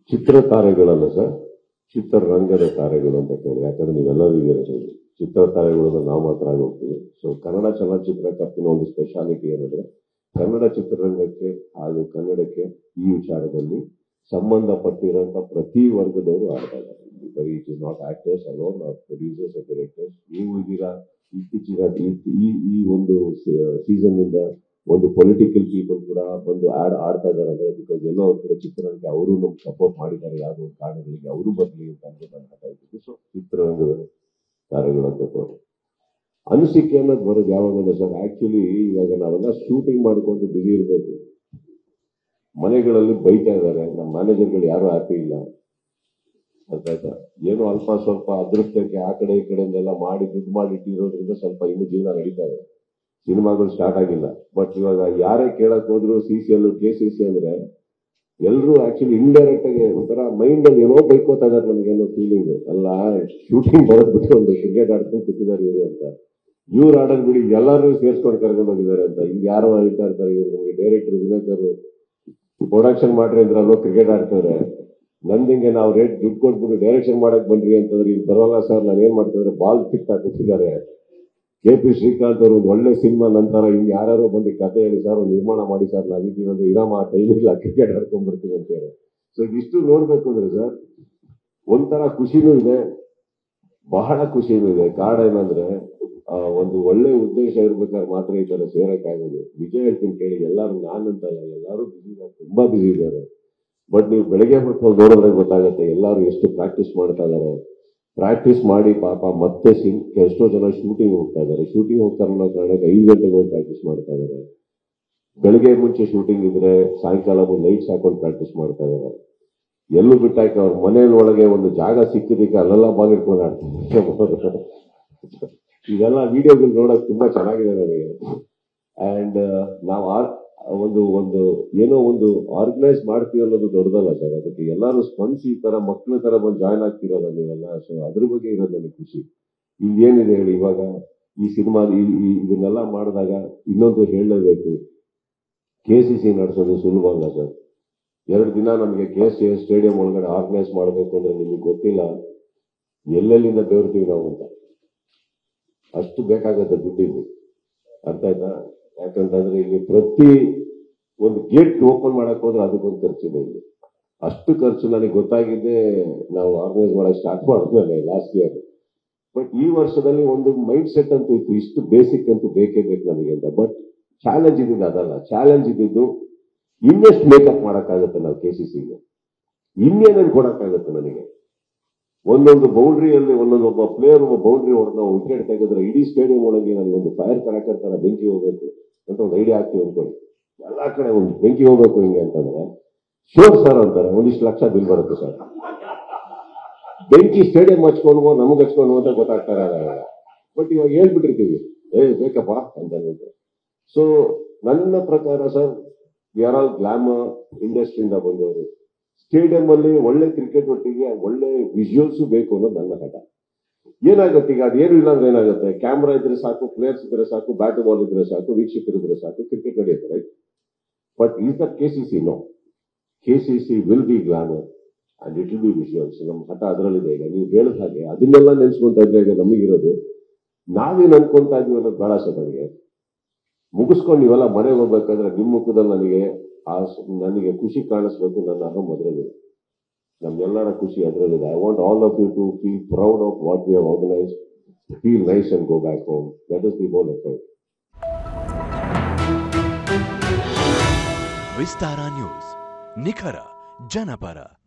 ಚಿತ್ರ ತಾರೆಗಳಲ್ಲ sir ಚಿತ್ರರಂಗದ ತಾರೆಗಳು ಅಂತ ಕೇಳಿ ಯಾಕಂದ್ರೆ ನೀವೆಲ್ಲರೂ ಇದ್ದೀರ ಸರ್. ಚಿತ್ರ ತಾರೆಗಳು ಅಂದ್ರೆ ನಾವು ಮಾತ್ರ ಆಗಿ ಹೋಗ್ತೀವಿ ಸೊ ಕನ್ನಡ ಚಲನಚಿತ್ರ ಕಪ್ಪಿನ ಒಂದು ಸ್ಪೆಷಾಲಿಟಿ ಏನಂದ್ರೆ ಕನ್ನಡ ಚಿತ್ರರಂಗಕ್ಕೆ ಹಾಗೂ ಕನ್ನಡಕ್ಕೆ ಈ ವಿಚಾರದಲ್ಲಿ ಸಂಬಂಧಪಟ್ಟಿರುವಂತ ಪ್ರತಿ ವರ್ಗದವರು ಆಡ್ತಾ ಇದ್ದಾರೆ ಬರೀ it is not actors alone producers directors ನೀವು ಇದ್ದೀರಾ ಇತ್ತೀಚಿನ ಈ- ಈ ಈ ಒಂದು ಸೀಸನ್ ಇಂದ ಒಂದು ಪೊಲಿಟಿಕಲ್ ಪೀಪಲ್ ಕೂಡ ಬಂದು ಆಡ್ ಆಡ್ತಾ ಇದ್ದಾರೆ ಅಂದ್ರೆ ಬಿಕಾಸ್ ಎಲ್ಲೋ ಅವ್ರ ಕಡೆ ಚಿತ್ರರಂಗಕ್ಕೆ ಅವರು ನಮ್ಗೆ ಸಪೋರ್ಟ್ ಮಾಡಿದ್ದಾರೆ ಯಾವುದೋ ಒಂದು ಕಾರಣಗಳಿಗೆ ಅವರು ಬರ್ಲಿ ಅಂತ ಅಂದ್ಬಿಟ್ಟು ನಾನು ಹೇಳ್ತಾ ಇದ್ದೀನಿ ಸೊ ಚಿತ್ರರಂಗದ ತಾರೆಗಳು ಅಂತ ತೋರು. ಅನಿಸಿಕೆ ಅನ್ನೋದು ಬರೋದು ಯಾವಾಗ ಸರ್ ಆಕ್ಚುಲಿ ಇವಾಗ ನಾವೆಲ್ಲ ಶೂಟಿಂಗ್ ಮಾಡಿಕೊಂಡು ಬಿಸಿ ಇರಬೇಕು ಮನೆಗಳಲ್ಲಿ ಬೈತಾ ಇದ್ದಾರೆ ನಮ್ಮ ಮ್ಯಾನೇಜರ್ಗಳು ಯಾರು ಹ್ಯಾಪಿ ಇಲ್ಲ ಅರ್ಥ ಆಯ್ತಾ ಏನೋ ಅಲ್ಪ ಸ್ವಲ್ಪ ಅದೃಷ್ಟಕ್ಕೆ ಆ ಕಡೆ ಈ ಕಡೆಯಿಂದೆಲ್ಲ ಮಾಡಿ ದುಡ್ಡು ಮಾಡಿ ಇಟ್ಟಿರೋದ್ರಿಂದ ಸ್ವಲ್ಪ ಇನ್ನು ಜೀವನ ನಡೀತಾ ಇದೆ ಸಿನಿಮಾಗಳು ಸ್ಟಾರ್ಟ್ ಆಗಿಲ್ಲ ಬಟ್ ಇವಾಗ ಯಾರೇ ಕೇಳಕ್ ಹೋದ್ರು C C L K C C ಅಂದ್ರೆ ಎಲ್ಲರೂ ಆಕ್ಚುಲಿ ಇಂಡೈರೆಕ್ಟ್ ಆಗಿ ಒಂಥರ ಮೈಂಡ್ ಅಲ್ಲಿ ಏನೋ ಬೈಕೋತಾ ಇದಾರೆ ನಮ್ಗೇನೋ ಫೀಲಿಂಗ್ ಅಲ್ಲ ಶೂಟಿಂಗ್ ಬರೋದ್ ಬಿಟ್ಟು ಒಂದು ಕ್ರಿಕೆಟ್ ಆಡ್ಕೊಂಡು ಕೂತಿದ್ದಾರೆ ಇವರು ಅಂತ ಇವ್ರು ಆಡೋದ್ ಬಿಡಿ ಎಲ್ಲರೂ ಸೇರ್ಸ್ಕೊಂಡು ಕರ್ಕೊಂಡು ಹೋಗಿದ್ದಾರೆ ಅಂತ ಹಿಂಗ್ ಯಾರೋ ಹೇಳ್ತಾ ಇರ್ತಾರೆ ಇವ್ರು ನಮಗೆ ಡೈರೆಕ್ಟರ್ ದಿನಕರ್ ಪ್ರೊಡಕ್ಷನ್ ಮಾಡ್ರಿ ಅಂದ್ರೆ ಅಲ್ಲೋ ಕ್ರಿಕೆಟ್ ಆಡ್ತಾರೆ ನಂದಿಂಗೆ ನಾವು ರೇಟ್ ದುಡ್ಡು ಕೊಟ್ಬಿಟ್ಟು ಡೈರೆಕ್ಷನ್ ಮಾಡಕ್ ಬಂದ್ರಿ ಅಂತಂದ್ರೆ ಇಲ್ಲಿ ಬರೋಲ್ಲ ಸರ್ ನಾನು ಏನ್ ಮಾಡ್ತಿದ್ರೆ ಬಾಲ್ ಫಿಟ್ ಹಾಕಿಸಿದ್ದಾರೆ ಕೆ ಪಿ ಶ್ರೀಕಾಂತ್ ಅವರು ಒಂದು ಒಳ್ಳೆ ಸಿನಿಮಾ ನಂತರ ಹಿಂಗ್ ಯಾರು ಬಂದು ಕತೆ ಹೇಳಿ ಸರ್ ಒಂದು ನಿರ್ಮಾಣ ಮಾಡಿ ಸರ್ ನಾವಿದ್ದೀವಿ ಅಂದ್ರೆ ಇರಾಮ ಟೈಮ್ ಇಲ್ಲ ಕ್ರಿಕೆಟ್ ಆಡ್ಕೊಂಡ್ ಬರ್ತೀವಿ ಅಂತ ಹೇಳಿ ಸೊ ಇದಿಷ್ಟು ನೋಡ್ಬೇಕು ಅಂದ್ರೆ ಸರ್ ಒಂಥರ ಖುಷಿನೂ ಇದೆ ಬಹಳ ಖುಷಿನೂ ಇದೆ ಕಾರಣ ಏನಂದ್ರೆ ಆ, ಒಂದು ಒಳ್ಳೆ ಉದ್ದೇಶ ಇರ್ಬೇಕಾದ್ರೆ ಮಾತ್ರ ಈ ತರ ಸೇರಕ್ಕಾಗೋದು ನಿಜ ಹೇಳ್ತೀನಿ ಕೇಳಿ ಎಲ್ಲಾರು ನಾನಂತಲ್ಲ ಎಲ್ಲಾರು ಬಿಸಿ ಇದ್ದಾರೆ ತುಂಬಾ ಬಿಸಿ ಇದ್ದಾರೆ ಬಟ್ ನೀವು ಬೆಳಗ್ಗೆ ಹೊತ್ತು ಹೋಗಿ ನೋಡಿದ್ರೆ ಗೊತ್ತಾಗುತ್ತೆ ಎಲ್ಲಾರು ಎಷ್ಟು ಪ್ರಾಕ್ಟೀಸ್ ಮಾಡ್ತಾ ಇದಾರೆ ಪ್ರಾಕ್ಟೀಸ್ ಮಾಡಿ ಪಾಪ ಮತ್ತೆ ಸಿನ್ ಎಷ್ಟೋ ಜನ ಶೂಟಿಂಗ್ ಹೋಗ್ತಾ ಇದಾರೆ ಶೂಟಿಂಗ್ ಹೋಗ್ತಾರೆ ಅನ್ನೋ ಕಾರಣಕ್ಕೆ ಐದು ಗಂಟೆಗೆ ಹೋಗಿ ಪ್ರಾಕ್ಟೀಸ್ ಮಾಡ್ತಾ ಇದಾರೆ ಬೆಳಗ್ಗೆ ಮುಂಚೆ ಶೂಟಿಂಗ್ ಇದ್ರೆ ಸಾಯಂಕಾಲ ಲೈಟ್ಸ್ ಹಾಕೊಂಡು ಪ್ರಾಕ್ಟೀಸ್ ಮಾಡ್ತಾ ಇದಾರೆ ಎಲ್ಲೂ ಬಿಟ್ಟಾಕಿ ಅವ್ರ ಮನೆಯ ಒಳಗೆ ಒಂದು ಜಾಗ ಸಿಕ್ಕಿದ್ದಕ್ಕೆ ಅಲ್ಲೆಲ್ಲ ಬಾಗಿಟ್ಕೊಂಡು ಆಡ್ತಾರೆ ಇದೆಲ್ಲ ವಿಡಿಯೋಗಳು ನೋಡಕ್ ತುಂಬಾ ಚೆನ್ನಾಗಿದೆ ನನಗೆ ಅಂಡ್ ನಾವು ಆ- ಒಂದು ಒಂದು ಏನೋ ಒಂದು ಆರ್ಗನೈಸ್ ಮಾಡ್ತೀವಿ ಅನ್ನೋದು ದೊಡ್ಡದಲ್ಲ ಸರ್ ಅದಕ್ಕೆ ಎಲ್ಲರೂ ಸ್ಪಂದಿಸಿ ಈ ತರ ಮಕ್ಳ ತರ ಬಂದು ಜಾಯ್ನ್ ಆಗ್ತಿರೋಲ್ಲ ನೀವೆಲ್ಲ ಸೊ ಅದ್ರ ಬಗ್ಗೆ ಇರೋದು ನನಗೆ ಖುಷಿ ಈಗ ಏನಿದೆ ಹೇಳಿ ಇವಾಗ ಈ ಸಿನಿಮಾ ಇದನ್ನೆಲ್ಲ ಮಾಡಿದಾಗ ಇನ್ನೊಂದು ಹೇಳಲೇಬೇಕು ಕೆ ಸಿ ಸಿ ನಡೆಸೋದು ಸುಲಭ ಅಲ್ಲ ಸರ್ ಎರಡು ದಿನ ನಮಗೆ ಕೆ ಸಿ ಸ್ಟೇಡಿಯಂ ಒಳಗಡೆ ಆರ್ಗನೈಸ್ ಮಾಡಬೇಕು ಅಂದ್ರೆ ನಿಮಗೆ ಗೊತ್ತಿಲ್ಲ ಎಲ್ಲೆಲ್ಲಿಂದ ಬೆವರ್ತೀವಿ ನಾವು ಅಂತ ಅಷ್ಟು ಬೇಕಾಗತ್ತೆ ದುಡ್ಡಿದ್ದು ಅರ್ಥ ಆಯ್ತಾ ಯಾಕಂತಂದ್ರೆ ಇಲ್ಲಿ ಪ್ರತಿ ಒಂದು ಗೇಟ್ ಓಪನ್ ಮಾಡಕ್ ಹೋದ್ರೆ ಅದಕ್ಕೊಂದು ಖರ್ಚಿದೆ ಇಲ್ಲಿ ಅಷ್ಟು ಖರ್ಚು ನನಗೆ ಗೊತ್ತಾಗಿದ್ದೆ ನಾವು ಆರ್ಗನೈಸ್ ಮಾಡಕ್ ಸ್ಟಾರ್ಟ್ ಮಾಡಿದ್ಮೇಲೆ ಲಾಸ್ಟ್ ಇಯರ್ ಬಟ್ ಈ ವರ್ಷದಲ್ಲಿ ಒಂದು ಮೈಂಡ್ ಸೆಟ್ ಅಂತೂ ಇತ್ತು ಇಷ್ಟು ಬೇಸಿಕ್ ಅಂತೂ ಬೇಕೇ ಬೇಕು ನಮಗೆ ಅಂತ ಬಟ್ ಚಾಲೆಂಜ್ ಇದ್ದಿದ್ದು ಅದಲ್ಲ ಚಾಲೆಂಜ್ ಇದ್ದಿದ್ದು ಇನ್ನೆಷ್ಟು ಮೇಕಪ್ ಮಾಡಕ್ಕಾಗತ್ತೆ ನಾವು ಕೆ ಸಿ ಸಿಗೆ ಇನ್ನೇನೇನು ಕೊಡಕ್ಕಾಗತ್ತೆ ನನಗೆ ಒಂದೊಂದು ಬೌಂಡ್ರಿಯಲ್ಲಿ ಒಂದೊಂದು ಒಬ್ಬ ಪ್ಲೇಯರ್ ಒಬ್ಬ ಬೌಂಡ್ರಿ ಹೊಡೆದು ನಾವು ವಿಕೆಟ್ ತೆಗೆದ್ರೆ ಇಡೀ ಸ್ಟೇಡಿಯಂ ಒಳಗೆ ನನಗೆ ಒಂದು ಫೈರ್ ಕರೆಕ್ಟರ್ ತರ ಬೆಂಕಿ ಹೋಗ್ಬೇಕು ಅಂತ ಒಂದು ಐಡಿಯಾ ಆಗ್ತೀವಿ ಅನ್ಕೊಳ್ಳಿ ಎಲ್ಲಾ ಕಡೆ ಒಂದು ಬೆಂಕಿ ಹೋಗ್ಬೇಕು ಹಿಂಗೆ ಅಂತಂದ್ರೆ ಶೋರ್ ಸರ್ ಅಂತಾರೆ ಒಂದಿಷ್ಟು ಲಕ್ಷ ಬಿಲ್ ಬರುತ್ತೆ ಸರ್ ಬೆಂಕಿ ಸ್ಟೇಡಿಯಂ ಹಚ್ಕೊಂಡು ನಮಗೆ ಹಚ್ಕೊಂಡು ಅಂತ ಗೊತ್ತಾಗ್ತಾರೆ ಬಟ್ ಇವಾಗ ಹೇಳ್ಬಿಟ್ಟಿರ್ತೀವಿ ಏ ಬೇಕಪ್ಪ ಅಂತ ಅಂದ್ಬಿಟ್ಟು ಸೊ ನನ್ನ ಪ್ರಕಾರ ಸರ್ ಯಾರ ಗ್ಲಾಮ ಇಂಡಸ್ಟ್ರಿಯಿಂದ ಬಂದವರು ಸ್ಟೇಡಿಯಂ ಅಲ್ಲಿ ಒಳ್ಳೆ ಕ್ರಿಕೆಟ್ ಒಟ್ಟಿಗೆ ಒಳ್ಳೆ ವಿಜುವಲ್ಸ್ ಬೇಕು ಅನ್ನೋದು ನನ್ನ ಹಠ ಏನಾಗುತ್ತೆ ಈಗ ಅದೇನು ಇಲ್ಲ ಅಂದ್ರೆ ಏನಾಗುತ್ತೆ ಕ್ಯಾಮ್ರಾ ಇದ್ರೆ ಸಾಕು ಪ್ಲೇಯರ್ಸ್ ಇದ್ರೆ ಸಾಕು ಬ್ಯಾಟ್ ಬಾಲ್ ಇದ್ರೆ ಸಾಕು ವೀಕ್ಷಕರಿದ್ರೆ ಸಾಕು ಕ್ರಿಕೆಟ್ ನಡೆಯುತ್ತೆ right but is the K C C no K C C will be glamour and it will be visuals ನಮ್ಮ ಹಠ ಅದರಲ್ಲಿದೆ ಈಗ ನೀವು ಹೇಳಿದ ಹಾಗೆ ಅದನ್ನೆಲ್ಲ ನೆನ್ಸ್ಕೊಂತ ಇದ್ರೆ ಈಗ ನಮಗಿರೋದು ನಾವೇನು ಅನ್ಕೊಂತಾ ಇದೀವಿ ಅನ್ನೋದು ಬೇಡ ಸರ್ ನನಗೆ ಮುಗಿಸ್ಕೊಂಡು ನೀವೆಲ್ಲ ಮನೆಗೆ ಹೋಗ್ಬೇಕಾದ್ರೆ ನಿಮ್ಮ ಮುಖದಲ್ಲಿ ನನಗೆ ಆ ಸ- ನನಗೆ ಖುಷಿ ಕಾಣಿಸ್ಬೇಕು ನನ್ನ ಅಹಂ ಅದರಲ್ಲಿದೆ ನಮ್ಗೆಲ್ಲರ ಖುಷಿ ಅದರಲ್ಲಿದೆ I want all of you to feel proud of what we have organise feel nice and go back home that is the whole effort ವಿಸ್ತಾರ ನ್ಯೂಸ್ ನಿಖರ ಜನಪರ